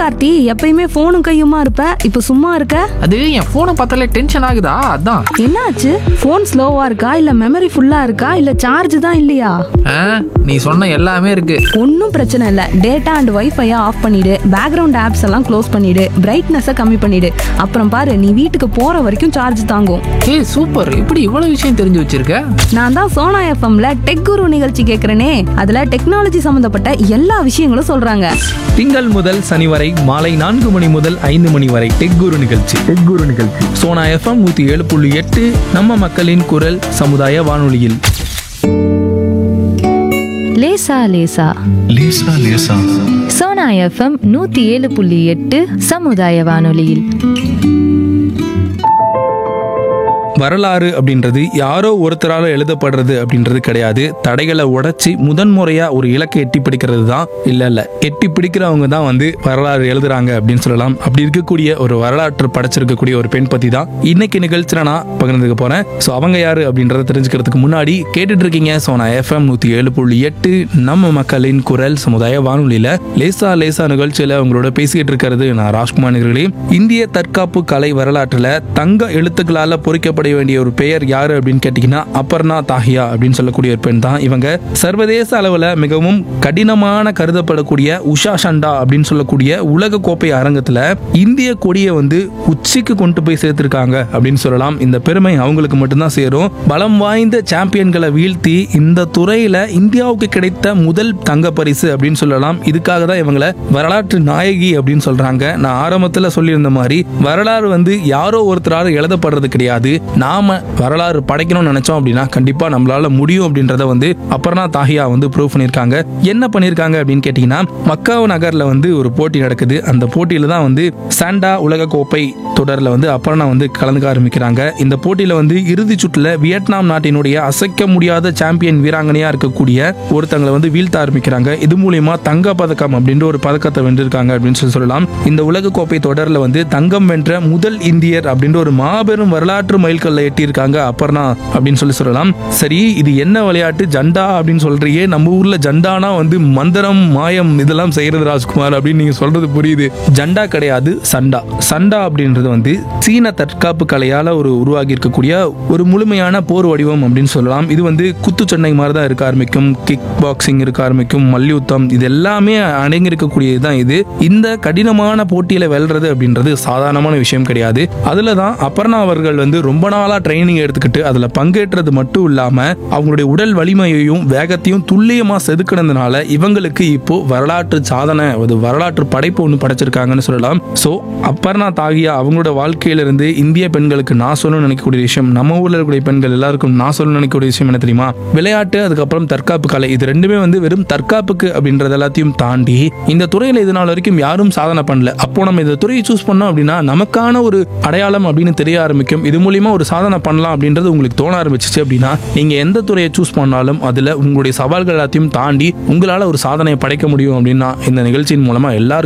கார்த்தி எப்பயுமே போனும் கையுமா இருப்ப இப்ப சும்மா இருக்க அது என் போனை பார்த்தாலே டென்ஷன் ஆகுதா அதான் என்னாச்சு போன் ஸ்லோவா இருக்கா இல்ல மெமரி ஃபுல்லா இருக்கா இல்ல சார்ஜ் தான் இல்லையா ஆ, நீ சொன்ன எல்லாமே இருக்கு ஒன்றும் பிரச்சனை இல்லை டேட்டா அண்ட் வைஃபையை ஆஃப் பண்ணிடு பேக்ரவுண்ட் ஆப்ஸ் எல்லாம் க்ளோஸ் பண்ணிடு பிரைட்னஸை கம்மி பண்ணிடு அப்புறம் பாரு நீ வீட்டுக்கு போற வரைக்கும் சார்ஜ் தாங்கும் ஏய் சூப்பர் இப்படி இவ்வளவு விஷயம் தெரிஞ்சு வச்சிருக்க நான் தான் சோனா எஃப்எம்ல டெக் குரு நிகழ்ச்சி கேட்குறேனே அதுல டெக்னாலஜி சம்பந்தப்பட்ட எல்லா விஷயங்களும் சொல்றாங்க திங்கள் முதல் சனி வரை மாலை நான்கு மணி முதல் ஐந்து மணி வரை டெக் குரு நிகழ்ச்சி டெக் குரு நிகழ்ச்சி சோனா எஃப்எம் நூத்தி ஏழு புள்ளி எட்டு நம்ம மக்களின் குரல் சமுதாய வானொலியில் லேசா லேசா லேசா லேசா சோனா எஃப்எம் நூத்தி ஏழு புள்ளி எட்டு சமுதாய வானொலியில் வரலாறு அப்படின்றது யாரோ ஒருத்தரால எழுதப்படுறது அப்படின்றது கிடையாது தடைகளை உடைச்சி முதன்முறையா ஒரு இலக்கை எட்டி பிடிக்கிறது தான் இல்ல இல்ல எட்டி பிடிக்கிறவங்க தான் வந்து வரலாறு எழுதுறாங்க அப்படின்னு சொல்லலாம் அப்படி இருக்கக்கூடிய ஒரு வரலாற்று படைச்சிருக்கக்கூடிய ஒரு பெண் பத்தி தான் இன்னைக்கு நிகழ்ச்சியில நான் பகிர்ந்துக்க போறேன் ஸோ அவங்க யாரு அப்படின்றத தெரிஞ்சுக்கிறதுக்கு முன்னாடி கேட்டுட்டு இருக்கீங்க ஸோ நான் எஃப்எம் நூத்தி ஏழு புள்ளி எட்டு நம்ம மக்களின் குரல் சமுதாய வானொலியில லேசா லேசா நிகழ்ச்சியில உங்களோட பேசிக்கிட்டு இருக்கிறது நான் ராஜ்குமார் நிகழ்ச்சி இந்திய தற்காப்பு கலை வரலாற்றுல தங்க எழுத்துக்களால பொறிக்கப்பட வேண்டிய ஒரு பெயர் யாரு அப்படின்னு கேட்டீங்கன்னா அபர்ணா தாஹியா அப்படின்னு சொல்லக்கூடிய ஒரு பெண் தான் இவங்க சர்வதேச அளவுல மிகவும் கடினமான கருதப்படக்கூடிய உஷா சண்டா அப்படின்னு சொல்லக்கூடிய உலக கோப்பை அரங்கத்துல இந்திய கொடியை வந்து உச்சிக்கு கொண்டு போய் சேர்த்திருக்காங்க அப்படின்னு சொல்லலாம் இந்த பெருமை அவங்களுக்கு மட்டும்தான் சேரும் பலம் வாய்ந்த சாம்பியன்களை வீழ்த்தி இந்த துறையில இந்தியாவுக்கு கிடைத்த முதல் தங்க பரிசு அப்படின்னு சொல்லலாம் இதுக்காக தான் இவங்களை வரலாற்று நாயகி அப்படின்னு சொல்றாங்க நான் ஆரம்பத்துல சொல்லியிருந்த மாதிரி வரலாறு வந்து யாரோ ஒருத்தரால எழுதப்படுறது கிடையாது நாம வரலாறு படைக்கணும்னு நினைச்சோம் அப்படின்னா கண்டிப்பா நம்மளால முடியும் அப்படின்றத வந்து அபர்ணா தாஹியா வந்து ப்ரூவ் பண்ணியிருக்காங்க என்ன பண்ணியிருக்காங்க அப்படின்னு கேட்டீங்கன்னா மக்காவ் நகர்ல வந்து ஒரு போட்டி நடக்குது அந்த போட்டியில தான் வந்து சாண்டா உலக கோப்பை தொடர்ல வந்து அபர்ணா வந்து கலந்துக்க ஆரம்பிக்கிறாங்க இந்த போட்டியில வந்து இறுதி சுற்றுல வியட்நாம் நாட்டினுடைய அசைக்க முடியாத சாம்பியன் வீராங்கனையா இருக்கக்கூடிய ஒருத்தங்களை வந்து வீழ்த்த ஆரம்பிக்கிறாங்க இது மூலியமா தங்க பதக்கம் அப்படின்ற ஒரு பதக்கத்தை வென்றிருக்காங்க அப்படின்னு சொல்லி சொல்லலாம் இந்த உலக கோப்பை தொடர்ல வந்து தங்கம் வென்ற முதல் இந்தியர் அப்படின்ற ஒரு மாபெரும் வரலாற்று மைல்கல்ல எட்டியிருக்காங்க அபர்ணா அப்படின்னு சொல்லி சொல்லலாம் சரி இது என்ன விளையாட்டு ஜண்டா அப்படின்னு சொல்றியே நம்ம ஊர்ல ஜண்டானா வந்து மந்திரம் மாயம் இதெல்லாம் செய்யறது ராஜ்குமார் அப்படின்னு நீங்க சொல்றது புரியுது ஜண்டா கிடையாது சண்டா சண்டா அப்படின்றது வந்து சீன தற்காப்பு கலையால ஒரு உருவாகி இருக்கக்கூடிய ஒரு முழுமையான போர் வடிவம் அப்படின்னு சொல்லலாம் இது வந்து குத்துச்சண்டை மாதிரி தான் இருக்க ஆரம்பிக்கும் கிக் பாக்ஸிங் இருக்க ஆரம்பிக்கும் மல்யுத்தம் இது எல்லாமே அடங்கி இருக்கக்கூடியது தான் இது இந்த கடினமான போட்டியில வெல்றது அப்படின்றது சாதாரணமான விஷயம் கிடையாது அதுல தான் அபர்ணா அவர்கள் வந்து ரொம்ப நாளா ட்ரைனிங் எடுத்துக்கிட்டு அதுல பங்கேற்றது மட்டும் இல்லாம அவங்களுடைய உடல் வலிமையையும் வேகத்தையும் துல்லியமா செதுக்கினதுனால இவங்களுக்கு இப்போ வரலாற்று சாதனை ஒரு வரலாற்று படைப்பு ஒன்று படைச்சிருக்காங்கன்னு சொல்லலாம் ஸோ அபர்ணா தாகியா அவங்களோட வாழ்க்கையிலிருந்து இந்திய பெண்களுக்கு நான் சொல்லணும்னு நினைக்கக்கூடிய விஷயம் நம்ம ஊர்ல இருக்கக்கூடிய பெண்கள் எல்லாருக்கும் நான் சொல்லணும்னு நினைக்கக்கூடிய விஷயம் என்ன தெரியுமா விளையாட்டு அதுக்கப்புறம் தற்காப்பு கலை இது ரெண்டுமே வந்து வெறும் தற்காப்புக்கு அப்படின்றது எல்லாத்தையும் தாண்டி இந்த துறையில இது நாள் வரைக்கும் யாரும் சாதனை பண்ணல அப்போ நம்ம இந்த துறையை சூஸ் பண்ணோம் அப்படின்னா நமக்கான ஒரு அடையாளம் அப்படின்னு தெரிய ஆரம்பிக்கும் இது மூலியமா ஒரு சாதனை பண்ணலாம் அப்படின்றது உங்களுக்கு தோண ஆரம்பிச்சிச்சு அப்படின்னா நீங்க எந்த துறையை சூஸ் பண்ணாலும் அதுல உங்களுடைய சவால்கள் எல்லாத்தையும் தாண்டி உங்களால ஒரு சாதனையை படைக்க முடியும் அப்படின்னா இந்த நிகழ்ச்சியின் மூலமா எல்லாருக்கும்